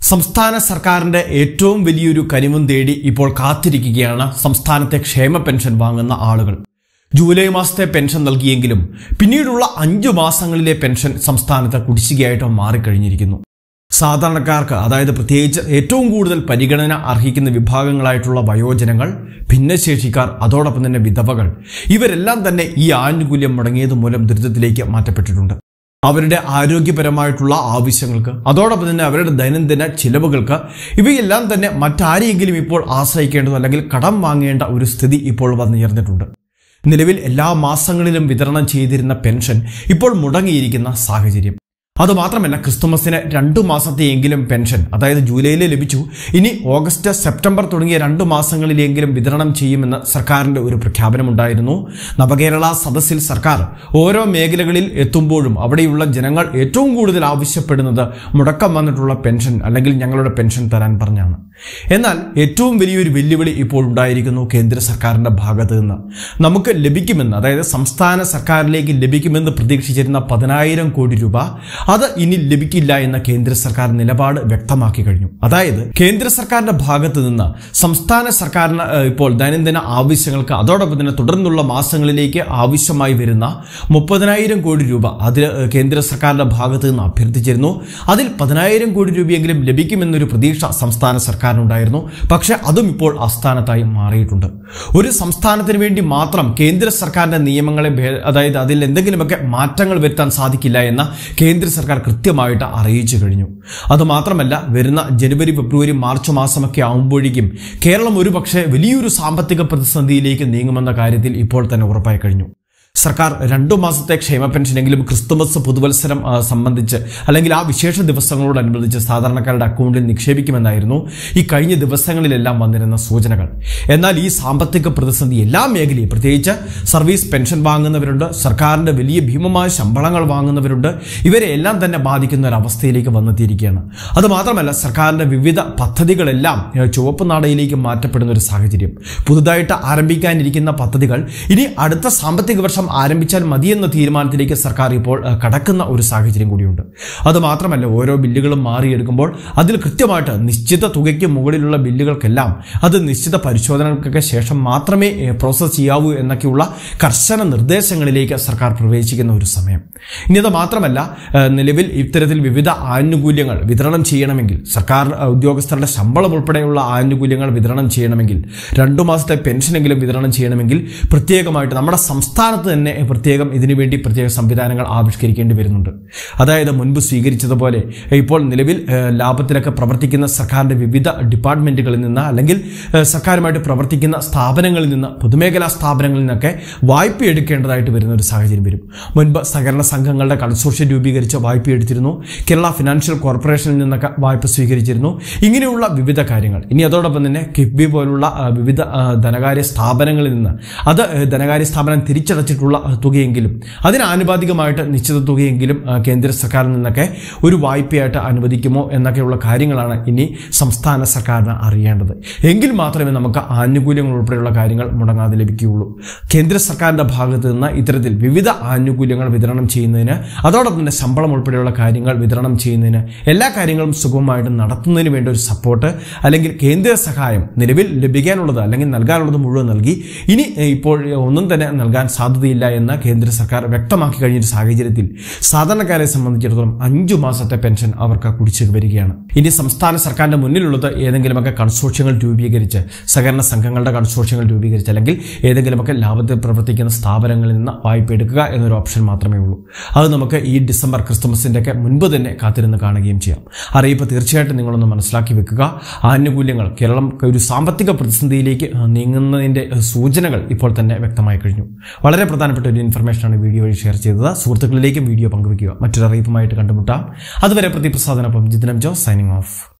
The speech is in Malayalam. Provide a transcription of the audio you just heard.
സംസ്ഥാന സർക്കാരിന്റെ ഏറ്റവും വലിയൊരു കനിവും തേടി ഇപ്പോൾ കാത്തിരിക്കുകയാണ് സംസ്ഥാനത്തെ ക്ഷേമ പെൻഷൻ വാങ്ങുന്ന ആളുകൾ ജൂലൈ മാസത്തെ പെൻഷൻ നൽകിയെങ്കിലും പിന്നീടുള്ള അഞ്ചു മാസങ്ങളിലെ പെൻഷൻ സംസ്ഥാനത്ത് കുടിശ്ശികയായിട്ട് മാറിക്കഴിഞ്ഞിരിക്കുന്നു സാധാരണക്കാർക്ക് അതായത് പ്രത്യേകിച്ച് ഏറ്റവും കൂടുതൽ പരിഗണന അർഹിക്കുന്ന വിഭാഗങ്ങളായിട്ടുള്ള വയോജനങ്ങൾ ഭിന്നശേഷിക്കാർ അതോടൊപ്പം തന്നെ വിധവകൾ ഇവരെല്ലാം തന്നെ ഈ ആനുകൂല്യം മുടങ്ങിയത് മൂലം ദുരിതത്തിലേക്ക് മാറ്റപ്പെട്ടിട്ടുണ്ട് അവരുടെ ആരോഗ്യപരമായിട്ടുള്ള ആവശ്യങ്ങൾക്ക് അതോടൊപ്പം തന്നെ അവരുടെ ദൈനംദിന ചിലവുകൾക്ക് ഇവയെല്ലാം തന്നെ മറ്റാരെയെങ്കിലും ഇപ്പോൾ ആശ്രയിക്കേണ്ടതോ അല്ലെങ്കിൽ കടം വാങ്ങേണ്ട ഒരു സ്ഥിതി ഇപ്പോൾ വന്നുയർന്നിട്ടുണ്ട് നിലവിൽ എല്ലാ മാസങ്ങളിലും വിതരണം ചെയ്തിരുന്ന പെൻഷൻ ഇപ്പോൾ മുടങ്ങിയിരിക്കുന്ന സാഹചര്യം അതുമാത്രമല്ല ക്രിസ്തുമസിന് രണ്ടു മാസത്തെയെങ്കിലും പെൻഷൻ അതായത് ജൂലൈയിൽ ലഭിച്ചു ഇനി ഓഗസ്റ്റ് സെപ്റ്റംബർ തുടങ്ങിയ രണ്ടു മാസങ്ങളിലെങ്കിലും വിതരണം ചെയ്യുമെന്ന് സർക്കാരിന്റെ ഒരു പ്രഖ്യാപനമുണ്ടായിരുന്നു നവകേരള സദസ്സിൽ സർക്കാർ ഓരോ മേഖലകളിൽ എത്തുമ്പോഴും അവിടെയുള്ള ജനങ്ങൾ ഏറ്റവും കൂടുതൽ ആവശ്യപ്പെടുന്നത് മുടക്കം വന്നിട്ടുള്ള പെൻഷൻ അല്ലെങ്കിൽ ഞങ്ങളുടെ പെൻഷൻ തരാൻ പറഞ്ഞാണ് എന്നാൽ ഏറ്റവും വലിയൊരു വെല്ലുവിളി ഇപ്പോൾ ഉണ്ടായിരിക്കുന്നു കേന്ദ്ര സർക്കാരിന്റെ ഭാഗത്ത് നിന്ന് നമുക്ക് ലഭിക്കുമെന്ന് അതായത് സംസ്ഥാന സർക്കാരിലേക്ക് ലഭിക്കുമെന്ന് പ്രതീക്ഷിച്ചിരുന്ന പതിനായിരം കോടി രൂപ അത് ഇനി ലഭിക്കില്ല എന്ന കേന്ദ്ര സർക്കാർ നിലപാട് വ്യക്തമാക്കി കഴിഞ്ഞു അതായത് കേന്ദ്ര സർക്കാരിന്റെ ഭാഗത്ത് നിന്ന് സംസ്ഥാന സർക്കാരിന് ഏഹ്, ഇപ്പോൾ ദൈനംദിന ആവശ്യങ്ങൾക്ക് അതോടൊപ്പം തന്നെ തുടർന്നുള്ള മാസങ്ങളിലേക്ക് ആവശ്യമായി വരുന്ന മുപ്പതിനായിരം കോടി രൂപ അതിൽ ഏഹ്, കേന്ദ്ര സർക്കാരിന്റെ ഭാഗത്ത് നിന്ന് അഭ്യർത്ഥിച്ചിരുന്നു അതിൽ പതിനായിരം കോടി രൂപയെങ്കിലും ലഭിക്കുമെന്നൊരു പ്രതീക്ഷ സംസ്ഥാന സർക്കാരിനുണ്ടായിരുന്നു പക്ഷെ അതും ഇപ്പോൾ അസ്ഥാനത്തായി മാറിയിട്ടുണ്ട് ഒരു സംസ്ഥാനത്തിന് വേണ്ടി മാത്രം കേന്ദ്ര സർക്കാരിന്റെ നിയമങ്ങളെ ഭേ- അതായത് അതിൽ എന്തെങ്കിലുമൊക്കെ മാറ്റങ്ങൾ വരുത്താൻ സാധിക്കില്ല എന്ന കേന്ദ്ര സർക്കാർ കൃത്യമായിട്ട് അറിയിച്ചു കഴിഞ്ഞു അതുമാത്രമല്ല വരുന്ന ജനുവരി ഫെബ്രുവരി മാർച്ച് മാസമൊക്കെ ആകുമ്പോഴേക്കും കേരളം ഒരു പക്ഷേ വലിയൊരു സാമ്പത്തിക പ്രതിസന്ധിയിലേക്ക് നീങ്ങുമെന്ന കാര്യത്തിൽ ഇപ്പോൾ തന്നെ ഉറപ്പായി കഴിഞ്ഞു സർക്കാർ രണ്ടു മാസത്തെ ക്ഷേമ പെൻഷനെങ്കിലും ക്രിസ്തുമസ് പുതുവത്സരം ആ, സംബന്ധിച്ച് അല്ലെങ്കിൽ ആ വിശേഷ ദിവസങ്ങളോടനുബന്ധിച്ച് സാധാരണക്കാരുടെ അക്കൗണ്ടിൽ നിക്ഷേപിക്കുമെന്നായിരുന്നു ഈ കഴിഞ്ഞ ദിവസങ്ങളിലെല്ലാം വന്നിരുന്ന സൂചനകൾ എന്നാൽ ഈ സാമ്പത്തിക പ്രതിസന്ധി എല്ലാ മേഖലയും പ്രത്യേകിച്ച് സർവീസ് പെൻഷൻ വാങ്ങുന്നവരുണ്ട് സർക്കാരിന്റെ വലിയ ഭീമമായ ശമ്പളങ്ങൾ വാങ്ങുന്നവരുണ്ട് ഇവരെ എല്ലാം തന്നെ ബാധിക്കുന്ന ഒരു അവസ്ഥയിലേക്ക് വന്നെത്തിയിരിക്കുകയാണ് അതുമാത്രമല്ല സർക്കാരിന്റെ വിവിധ പദ്ധതികളെല്ലാം ഏഹ്, ചുവപ്പ് നാടയിലേക്ക് മാറ്റപ്പെടുന്ന ഒരു സാഹചര്യം പുതുതായിട്ട് ആരംഭിക്കാനിരിക്കുന്ന പദ്ധതികൾ ഇനി അടുത്ത സാമ്പത്തിക വർഷം ആരംഭിച്ചാൽ മതിയെന്ന തീരുമാനത്തിലേക്ക് സർക്കാർ ഇപ്പോൾ ഏഹ്, കടക്കുന്ന ഒരു സാഹചര്യം കൂടിയുണ്ട് അതുമാത്രമല്ല ഓരോ ബില്ലുകളും മാറിയെടുക്കുമ്പോൾ അതിൽ കൃത്യമായിട്ട് നിശ്ചിത തുകയ്ക്ക് മുകളിലുള്ള ബില്ലുകൾക്കെല്ലാം അത് നിശ്ചിത പരിശോധനകൾക്കൊക്കെ ശേഷം മാത്രമേ ഏഹ്, പ്രോസസ്സ് ചെയ്യാവൂ എന്നൊക്കെയുള്ള കർശന നിർദ്ദേശങ്ങളിലേക്ക് സർക്കാർ പ്രവേശിക്കുന്ന ഒരു സമയം ഇനി അത് മാത്രമല്ല ഏഹ്, നിലവിൽ ഇത്തരത്തിൽ വിവിധ ആനുകൂല്യങ്ങൾ വിതരണം ചെയ്യണമെങ്കിൽ സർക്കാർ ഏഹ്, ഉദ്യോഗസ്ഥരുടെ ശമ്പളം ഉൾപ്പെടെയുള്ള ആനുകൂല്യങ്ങൾ വിതരണം ചെയ്യണമെങ്കിൽ രണ്ടു മാസത്തെ പെൻഷനെങ്കിലും വിതരണം ചെയ്യണമെങ്കിൽ പ്രത്യേകമായിട്ട് നമ്മുടെ സംസ്ഥാനത്ത് തന്നെ പ്രത്യേകം ഇതിനുവേണ്ടി പ്രത്യേക സംവിധാനങ്ങൾ ആവിഷ്കരിക്കേണ്ടി വരുന്നുണ്ട് അതായത് മുൻപ് സ്വീകരിച്ചതുപോലെ ഇപ്പോൾ നിലവിൽ ഏഹ്, ലാഭത്തിലൊക്കെ പ്രവർത്തിക്കുന്ന സർക്കാരിന്റെ വിവിധ ഡിപ്പാർട്ട്മെന്റുകളിൽ നിന്ന് അല്ലെങ്കിൽ ഏഹ്, സർക്കാരുമായിട്ട് പ്രവർത്തിക്കുന്ന സ്ഥാപനങ്ങളിൽ നിന്ന് പൊതുമേഖലാ സ്ഥാപനങ്ങളിൽ നിന്നൊക്കെ വായ്പ എടുക്കേണ്ടതായിട്ട് വരുന്ന ഒരു സാഹചര്യം വരും മുൻപ് സഹകരണ സംഘങ്ങളുടെ കൺസോർഷ്യം രൂപീകരിച്ച് വായ്പ എടുത്തിരുന്നു കേരള ഫിനാൻഷ്യൽ കോർപ്പറേഷനിൽ നിന്നൊക്കെ വായ്പ സ്വീകരിച്ചിരുന്നു ഇങ്ങനെയുള്ള വിവിധ കാര്യങ്ങൾ ഇനി അതോടൊപ്പം തന്നെ കിഫ്ബി പോലുള്ള ആ, വിവിധ ആ, ധനകാര്യ സ്ഥാപനങ്ങളിൽ നിന്ന് അത് ആ, ധനകാര്യ സ്ഥാപനം തിരിച്ചടച്ചിട്ടുള്ള ആ, തുകയെങ്കിലും അതിന് ആനുപാതികമായിട്ട് നിശ്ചിത തുകയെങ്കിലും ആ, കേന്ദ്ര സർക്കാരിൽ നിന്നൊക്കെ ഒരു വായ്പയായിട്ട് അനുവദിക്കുമോ എന്നൊക്കെയുള്ള കാര്യങ്ങളാണ് ഇനി സംസ്ഥാന സർക്കാരിന് അറിയേണ്ടത് എങ്കിൽ മാത്രമേ നമുക്ക് ആനുകൂല്യങ്ങൾ ഉൾപ്പെടെയുള്ള കാര്യങ്ങൾ മുടങ്ങാതെ ലഭിക്കുകയുള്ളൂ കേന്ദ്ര സർക്കാരിന്റെ ഭാഗത്ത് നിന്ന് ഇത്തരത്തിൽ വിവിധ ആനുകൂല്യങ്ങൾ വിതരണം ചെയ്യുന്നതിന് അതോടൊപ്പം തന്നെ ശമ്പളം ഉൾപ്പെടെയുള്ള കാര്യങ്ങൾ വിതരണം ചെയ്യുന്നതിന് എല്ലാ കാര്യങ്ങളും സുഗമമായിട്ട് നടത്തുന്നതിന് വേണ്ട ഒരു സപ്പോർട്ട് അല്ലെങ്കിൽ കേന്ദ്ര സഹായം നിലവിൽ ലഭിക്കാനുള്ളത് അല്ലെങ്കിൽ നൽകാനുള്ളത് മുഴുവൻ നൽകി ഇനി ഏഹ്, ഇപ്പോൾ ഒന്നും തന്നെ നൽകാൻ സാധ്യതയില്ല എന്ന് കേന്ദ്ര സർക്കാർ വ്യക്തമാക്കി കഴിഞ്ഞൊരു സാഹചര്യത്തിൽ സാധാരണക്കാരെ സംബന്ധിച്ചിടത്തോളം അഞ്ചു മാസത്തെ പെൻഷൻ അവർക്ക് കുടിശ്ശിക വരികയാണ് ഇനി സംസ്ഥാന സർക്കാരിന്റെ മുന്നിലുള്ളത് ഏതെങ്കിലുമൊക്കെ കൺസോർഷ്യങ്ങൾ രൂപീകരിച്ച് സഹകരണ സംഘങ്ങളുടെ കൺസോർഷ്യങ്ങൾ രൂപീകരിച്ച് അല്ലെങ്കിൽ ഏതെങ്കിലുമൊക്കെ ലാഭത്തിൽ പ്രവർത്തിക്കുന്ന സ്ഥാപനങ്ങളിൽ നിന്ന് വായ്പ എടുക്കുക എന്നൊരു ഓപ്ഷൻ മാത്രമേ ഉള്ളൂ അത് നമുക്ക് ഈ ഡിസംബർ ക്രിസ്തുമസിന്റെ ഒക്കെ മുൻപ് തന്നെ കാത്തിരുന്ന് കാണുകയും ചെയ്യാം അറിയിപ്പ് തീർച്ചയായിട്ടും നിങ്ങളൊന്ന് മനസ്സിലാക്കി വെക്കുക ആനുകൂല്യങ്ങൾ കേരളം ഒരു സാമ്പത്തിക പ്രതിസന്ധിയിലേക്ക് ആ, നീങ്ങുന്നതിന്റെ ആ, സൂചനകൾ ഇപ്പോൾ തന്നെ വ്യക്തമായി കഴിഞ്ഞു വളരെ പ്രധാനപ്പെട്ട ഒരു ഇൻഫർമേഷനാണ് വീഡിയോ വഴി ഷെയർ ചെയ്തത് സുഹൃത്തുക്കളിലേക്കും വീഡിയോ പങ്കുവയ്ക്കുക മറ്റൊരു അറിയിപ്പുമായിട്ട് കണ്ടുമുട്ടാം അതുവരെ പ്രതിപ്രസാദനൊപ്പം ജിതനം ജോ സൈനിങ് ഓഫ്